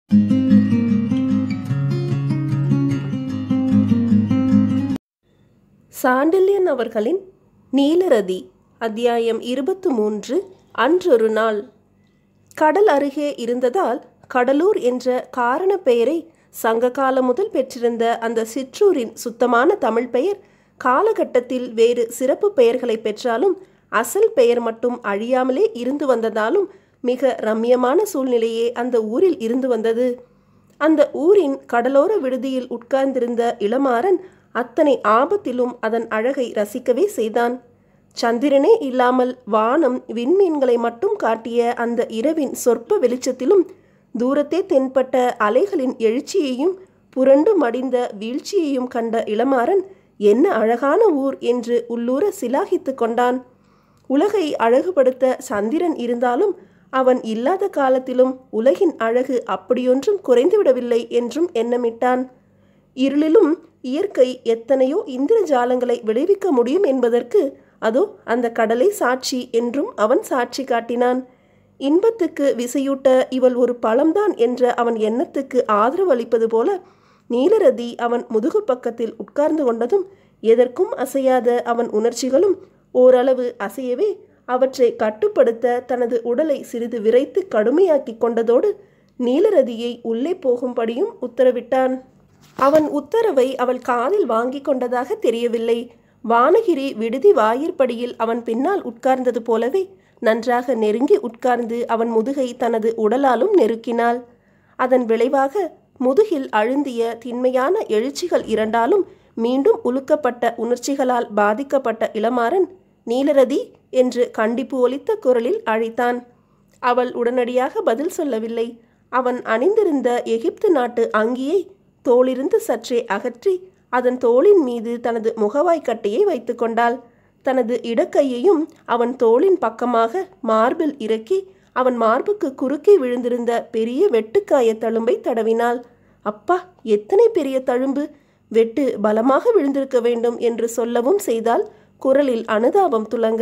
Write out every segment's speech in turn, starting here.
சாண்டில்யன் அவர்களின் நீலரதி அத்தியாயம் இருபத்து மூன்று அன்றொரு நாள் கடல் அருகே இருந்ததால் கடலூர் என்ற காரண பெயரை சங்க காலம் முதல் பெற்றிருந்த அந்த சிற்றூரின் சுத்தமான தமிழ் பெயர் காலகட்டத்தில் வேறு சிறப்பு பெயர்களை பெற்றாலும் அசல் பெயர் மட்டும் அழியாமலே இருந்து வந்ததாலும் மிக ரம்யமான சூழ்நிலையே அந்த ஊரில் இருந்து வந்தது அந்த ஊரின் கடலோர விடுதியில் உட்கார்ந்திருந்த இளமாறன் அத்தனை ஆபத்திலும் அதன் அழகை ரசிக்கவே செய்தான் சந்திரனே இல்லாமல் வானம் விண்மீன்களை மட்டும் காட்டிய அந்த இரவின் சொற்ப வெளிச்சத்திலும் தூரத்தே தென்பட்ட அலைகளின் எழுச்சியையும் புரண்டு மடிந்த வீழ்ச்சியையும் கண்ட இளமாறன் என்ன அழகான ஊர் என்று உள்ளூர சிலாகித்து கொண்டான் உலகை அழகுபடுத்த சந்திரன் இருந்தாலும் அவன் இல்லாத காலத்திலும் உலகின் அழகு அப்படியொன்றும் குறைந்துவிடவில்லை என்றும் எண்ணமிட்டான் இருளிலும் இயற்கை எத்தனையோ இந்திரஜாலங்களை விளைவிக்க முடியும் என்பதற்கு அதோ அந்த கடலை சாட்சி என்றும் அவன் சாட்சி காட்டினான் இன்பத்துக்கு விசையூட்ட இவள் ஒரு பழம்தான் என்ற அவன் எண்ணத்துக்கு ஆதரவு அளிப்பது போல நீலரதி அவன் முதுகு பக்கத்தில் உட்கார்ந்து கொண்டதும் எதற்கும் அசையாத அவன் உணர்ச்சிகளும் ஓரளவு அசையவே அவற்றை கட்டுப்படுத்த தனது உடலை சிறிது விரைத்து கடுமையாக்கி கொண்டதோடு நீலரதியை உள்ளே போகும்படியும் உத்தரவிட்டான் அவன் உத்தரவை அவள் காதில் வாங்கி கொண்டதாக தெரியவில்லை வானகிரி விடுதி வாயிற்படியில் அவன் பின்னால் உட்கார்ந்தது போலவே நன்றாக நெருங்கி உட்கார்ந்து அவன் முதுகை தனது உடலாலும் நெருக்கினாள் அதன் விளைவாக முதுகில் அழுந்திய திண்மையான எழுச்சிகள் இரண்டாலும் மீண்டும் உலுக்கப்பட்ட உணர்ச்சிகளால் பாதிக்கப்பட்ட இளமாறன் நீலரதி என்று கண்டிப்பு ஒலித்த குரலில் அழைத்தான் அவள் உடனடியாக பதில் சொல்லவில்லை அவன் அணிந்திருந்த எகிப்து நாட்டு அங்கியை தோளிருந்து சற்றே அகற்றி அதன் தோளின் மீது தனது முகவாய்க்கட்டையை வைத்து கொண்டாள் தனது இடக்கையையும் அவன் தோளின் பக்கமாக மார்பில் இறக்கி அவன் மார்புக்கு குறுக்கே விழுந்திருந்த பெரிய வெட்டுக்காய தழும்பை தடவினாள் அப்பா எத்தனை பெரிய தழும்பு வெட்டு பலமாக விழுந்திருக்க வேண்டும் என்று சொல்லவும் செய்தால் குரலில் அனுதாபம் துலங்க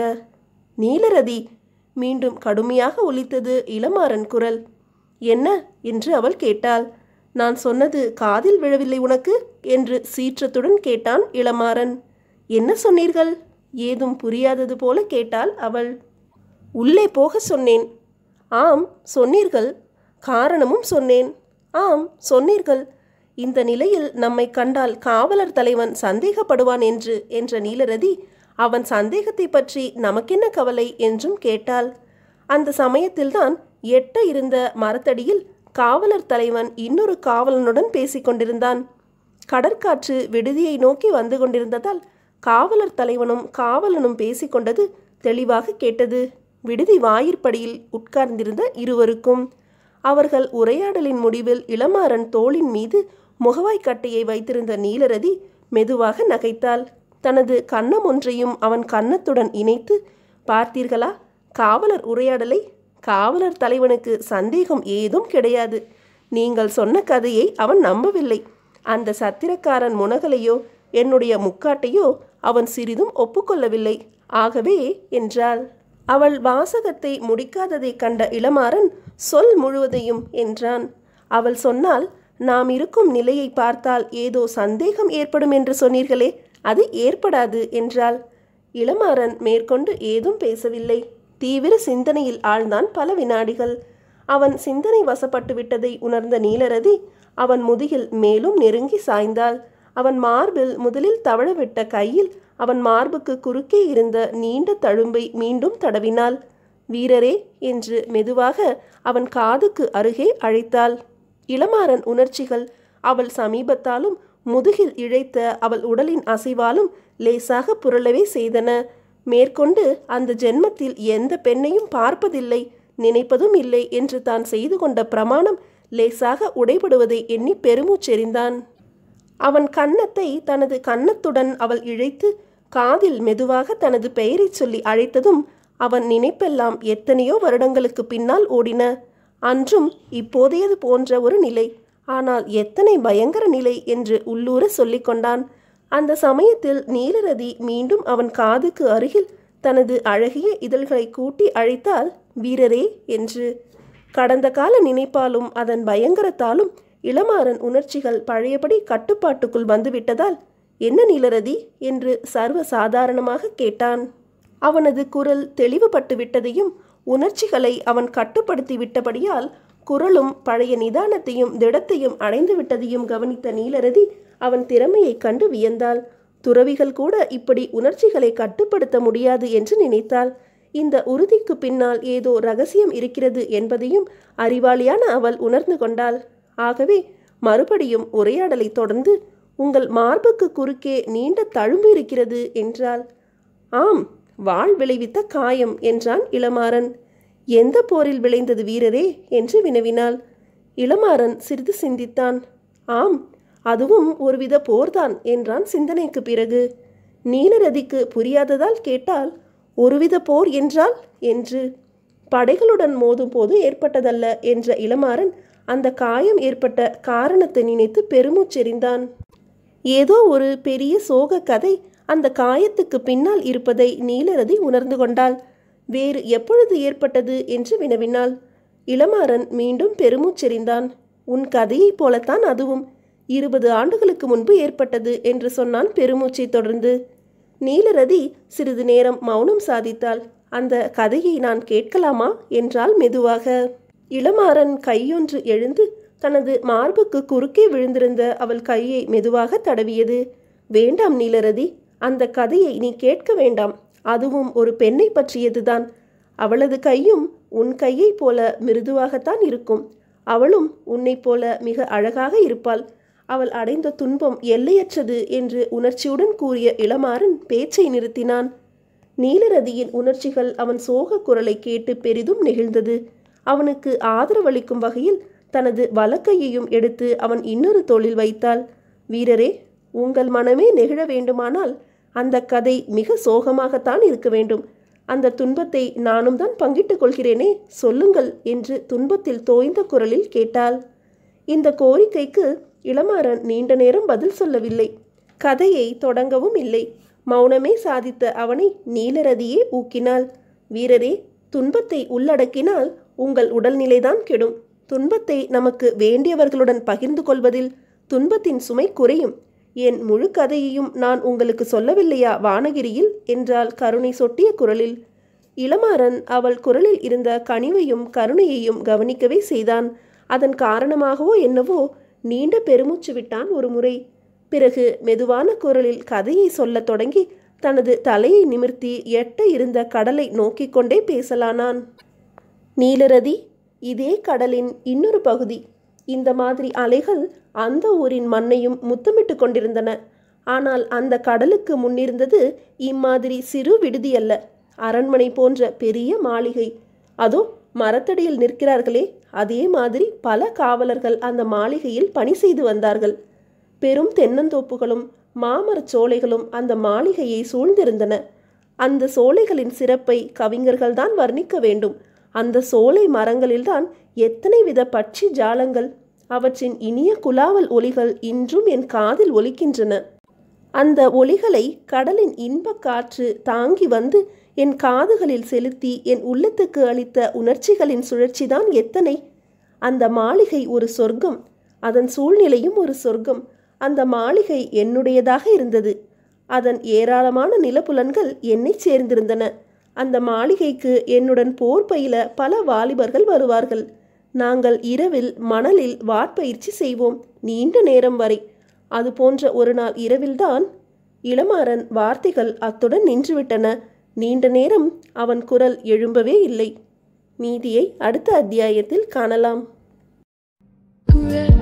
நீலரதி மீண்டும் கடுமையாக ஒலித்தது இளமாறன் குரல் என்ன என்று அவள் கேட்டாள் நான் சொன்னது காதில் விழவில்லை உனக்கு என்று சீற்றத்துடன் கேட்டான் இளமாறன் என்ன சொன்னீர்கள் ஏதும் புரியாதது போல கேட்டாள் அவள் உள்ளே போக சொன்னேன் ஆம் சொன்னீர்கள் காரணமும் சொன்னேன் ஆம் சொன்னீர்கள் இந்த நிலையில் நம்மை கண்டால் காவலர் தலைவன் சந்தேகப்படுவான் என்று என்ற நீலரதி அவன் சந்தேகத்தை பற்றி நமக்கென்ன கவலை என்றும் கேட்டாள் அந்த சமயத்தில்தான் எட்ட இருந்த மரத்தடியில் காவலர் தலைவன் இன்னொரு காவலனுடன் பேசிக்கொண்டிருந்தான் கடற்காற்று விடுதியை நோக்கி வந்து கொண்டிருந்ததால் காவலர் தலைவனும் காவலனும் பேசிக்கொண்டது தெளிவாக கேட்டது விடுதி வாயிற்படியில் உட்கார்ந்திருந்த இருவருக்கும் அவர்கள் உரையாடலின் முடிவில் இளமாறன் தோளின் மீது முகவாய்க்கட்டையை வைத்திருந்த நீலரதி மெதுவாக நகைத்தாள் தனது கன்னம் ஒன்றையும் அவன் கன்னத்துடன் இணைத்து பார்த்தீர்களா காவலர் உரையாடலை காவலர் தலைவனுக்கு சந்தேகம் ஏதும் கிடையாது நீங்கள் சொன்ன கதையை அவன் நம்பவில்லை அந்த சத்திரக்காரன் முனகலையோ என்னுடைய முக்காட்டையோ அவன் சிறிதும் ஒப்புக்கொள்ளவில்லை ஆகவே என்றாள் அவள் வாசகத்தை முடிக்காததை கண்ட இளமாறன் சொல் முழுவதையும் என்றான் அவள் சொன்னால் நாம் இருக்கும் நிலையை பார்த்தால் ஏதோ சந்தேகம் ஏற்படும் என்று சொன்னீர்களே அது ஏற்படாது என்றாள் இளமாறன் மேற்கொண்டு ஏதும் பேசவில்லை தீவிர சிந்தனையில் ஆழ்ந்தான் பல வினாடிகள் அவன் சிந்தனை வசப்பட்டு விட்டதை உணர்ந்த நீலரதி அவன் முதுகில் மேலும் நெருங்கி சாய்ந்தாள் அவன் மார்பில் முதலில் தவழவிட்ட கையில் அவன் மார்புக்கு குறுக்கே இருந்த நீண்ட தழும்பை மீண்டும் தடவினாள் வீரரே என்று மெதுவாக அவன் காதுக்கு அருகே அழைத்தாள் இளமாறன் உணர்ச்சிகள் அவள் சமீபத்தாலும் முதுகில் இழைத்த அவள் உடலின் அசைவாலும் லேசாக புரளவே செய்தன மேற்கொண்டு அந்த ஜென்மத்தில் எந்த பெண்ணையும் பார்ப்பதில்லை நினைப்பதும் இல்லை என்று தான் செய்து கொண்ட பிரமாணம் லேசாக உடைபடுவதை எண்ணி பெருமூச்செறிந்தான் அவன் கன்னத்தை தனது கன்னத்துடன் அவள் இழைத்து காதில் மெதுவாக தனது பெயரைச் சொல்லி அழைத்ததும் அவன் நினைப்பெல்லாம் எத்தனையோ வருடங்களுக்கு பின்னால் ஓடின அன்றும் இப்போதையது போன்ற ஒரு நிலை ஆனால் எத்தனை பயங்கர நிலை என்று உள்ளூர சொல்லிக்கொண்டான் அந்த சமயத்தில் நீலரதி மீண்டும் அவன் காதுக்கு அருகில் தனது அழகிய இதழ்களை கூட்டி அழைத்தால் வீரரே என்று கடந்த கால நினைப்பாலும் அதன் பயங்கரத்தாலும் இளமாறன் உணர்ச்சிகள் பழையபடி கட்டுப்பாட்டுக்குள் வந்துவிட்டதால் என்ன நீலரதி என்று சர்வ சாதாரணமாக கேட்டான் அவனது குரல் தெளிவுபட்டு விட்டதையும் உணர்ச்சிகளை அவன் கட்டுப்படுத்தி விட்டபடியால் குரலும் பழைய நிதானத்தையும் திடத்தையும் அடைந்து விட்டதையும் கவனித்த நீலரதி அவன் திறமையைக் கண்டு வியந்தாள் துறவிகள் கூட இப்படி உணர்ச்சிகளை கட்டுப்படுத்த முடியாது என்று நினைத்தாள் இந்த உறுதிக்கு பின்னால் ஏதோ ரகசியம் இருக்கிறது என்பதையும் அறிவாளியான அவள் உணர்ந்து கொண்டாள் ஆகவே மறுபடியும் உரையாடலை தொடர்ந்து உங்கள் மார்புக்கு குறுக்கே நீண்ட தழும்பு இருக்கிறது என்றாள் ஆம் வாழ் விளைவித்த காயம் என்றான் இளமாறன் எந்த போரில் விளைந்தது வீரரே என்று வினவினாள் இளமாறன் சிறிது சிந்தித்தான் ஆம் அதுவும் ஒருவித போர்தான் என்றான் சிந்தனைக்கு பிறகு நீலரதிக்கு புரியாததால் கேட்டால் ஒருவித போர் என்றால் என்று படைகளுடன் மோதும் போது ஏற்பட்டதல்ல என்ற இளமாறன் அந்த காயம் ஏற்பட்ட காரணத்தை நினைத்து பெருமூச்செறிந்தான் ஏதோ ஒரு பெரிய சோக கதை அந்த காயத்துக்கு பின்னால் இருப்பதை நீலரதி உணர்ந்து கொண்டாள் வேறு எப்பொழுது ஏற்பட்டது என்று வினவினாள் இளமாறன் மீண்டும் பெருமூச்செறிந்தான் உன் கதையைப் போலத்தான் அதுவும் இருபது ஆண்டுகளுக்கு முன்பு ஏற்பட்டது என்று சொன்னான் பெருமூச்சை தொடர்ந்து நீலரதி சிறிது நேரம் மௌனம் சாதித்தாள் அந்த கதையை நான் கேட்கலாமா என்றால் மெதுவாக இளமாறன் கையொன்று எழுந்து தனது மார்புக்கு குறுக்கே விழுந்திருந்த அவள் கையை மெதுவாக தடவியது வேண்டாம் நீலரதி அந்த கதையை நீ கேட்க வேண்டாம் அதுவும் ஒரு பெண்ணை பற்றியதுதான் அவளது கையும் உன் கையைப் போல மிருதுவாகத்தான் இருக்கும் அவளும் உன்னைப் போல மிக அழகாக இருப்பாள் அவள் அடைந்த துன்பம் எல்லையற்றது என்று உணர்ச்சியுடன் கூறிய இளமாறன் பேச்சை நிறுத்தினான் நீலரதியின் உணர்ச்சிகள் அவன் சோக குரலை கேட்டு பெரிதும் நெகிழ்ந்தது அவனுக்கு ஆதரவளிக்கும் வகையில் தனது வலக்கையையும் எடுத்து அவன் இன்னொரு தோளில் வைத்தாள் வீரரே உங்கள் மனமே நெகிழ வேண்டுமானால் அந்த கதை மிக சோகமாகத்தான் இருக்க வேண்டும் அந்த துன்பத்தை நானும் தான் பங்கிட்டுக் கொள்கிறேனே சொல்லுங்கள் என்று துன்பத்தில் தோய்ந்த குரலில் கேட்டாள் இந்த கோரிக்கைக்கு இளமாறன் நீண்ட நேரம் பதில் சொல்லவில்லை கதையை தொடங்கவும் இல்லை மௌனமே சாதித்த அவனை நீலரதியே ஊக்கினாள் வீரரே துன்பத்தை உள்ளடக்கினால் உங்கள் உடல்நிலைதான் கெடும் துன்பத்தை நமக்கு வேண்டியவர்களுடன் பகிர்ந்து கொள்வதில் துன்பத்தின் சுமை குறையும் என் முழு கதையையும் நான் உங்களுக்கு சொல்லவில்லையா வானகிரியில் என்றால் கருணை சொட்டிய குரலில் இளமாறன் அவள் குரலில் இருந்த கனிவையும் கருணையையும் கவனிக்கவே செய்தான் அதன் காரணமாகவோ என்னவோ நீண்ட பெருமூச்சு விட்டான் ஒரு முறை பிறகு மெதுவான குரலில் கதையை சொல்லத் தொடங்கி தனது தலையை நிமிர்த்தி எட்ட இருந்த கடலை நோக்கிக் கொண்டே பேசலானான் நீலரதி இதே கடலின் இன்னொரு பகுதி இந்த மாதிரி அலைகள் அந்த ஊரின் மண்ணையும் முத்தமிட்டு கொண்டிருந்தன ஆனால் அந்த கடலுக்கு முன்னிருந்தது இம்மாதிரி சிறு விடுதி அல்ல அரண்மனை போன்ற பெரிய மாளிகை அதோ மரத்தடியில் நிற்கிறார்களே அதே மாதிரி பல காவலர்கள் அந்த மாளிகையில் பணி செய்து வந்தார்கள் பெரும் தென்னந்தோப்புகளும் மாமரச் சோலைகளும் அந்த மாளிகையை சூழ்ந்திருந்தன அந்த சோலைகளின் சிறப்பை கவிஞர்கள்தான் வர்ணிக்க வேண்டும் அந்த சோலை மரங்களில்தான் எத்தனை வித பட்சி ஜாலங்கள் அவற்றின் இனிய குலாவல் ஒலிகள் இன்றும் என் காதில் ஒலிக்கின்றன அந்த ஒலிகளை கடலின் இன்பக் காற்று தாங்கி வந்து என் காதுகளில் செலுத்தி என் உள்ளத்துக்கு அளித்த உணர்ச்சிகளின் சுழற்சிதான் எத்தனை அந்த மாளிகை ஒரு சொர்க்கம் அதன் சூழ்நிலையும் ஒரு சொர்க்கம் அந்த மாளிகை என்னுடையதாக இருந்தது அதன் ஏராளமான நிலப்புலன்கள் என்னைச் சேர்ந்திருந்தன அந்த மாளிகைக்கு என்னுடன் போர் பயில பல வாலிபர்கள் வருவார்கள் நாங்கள் இரவில் மணலில் வாட்பயிற்சி செய்வோம் நீண்ட நேரம் வரை அது போன்ற ஒரு நாள் இரவில்தான் இளமாறன் வார்த்தைகள் அத்துடன் நின்றுவிட்டன நீண்ட நேரம் அவன் குரல் எழும்பவே இல்லை மீதியை அடுத்த அத்தியாயத்தில் காணலாம் Hooray.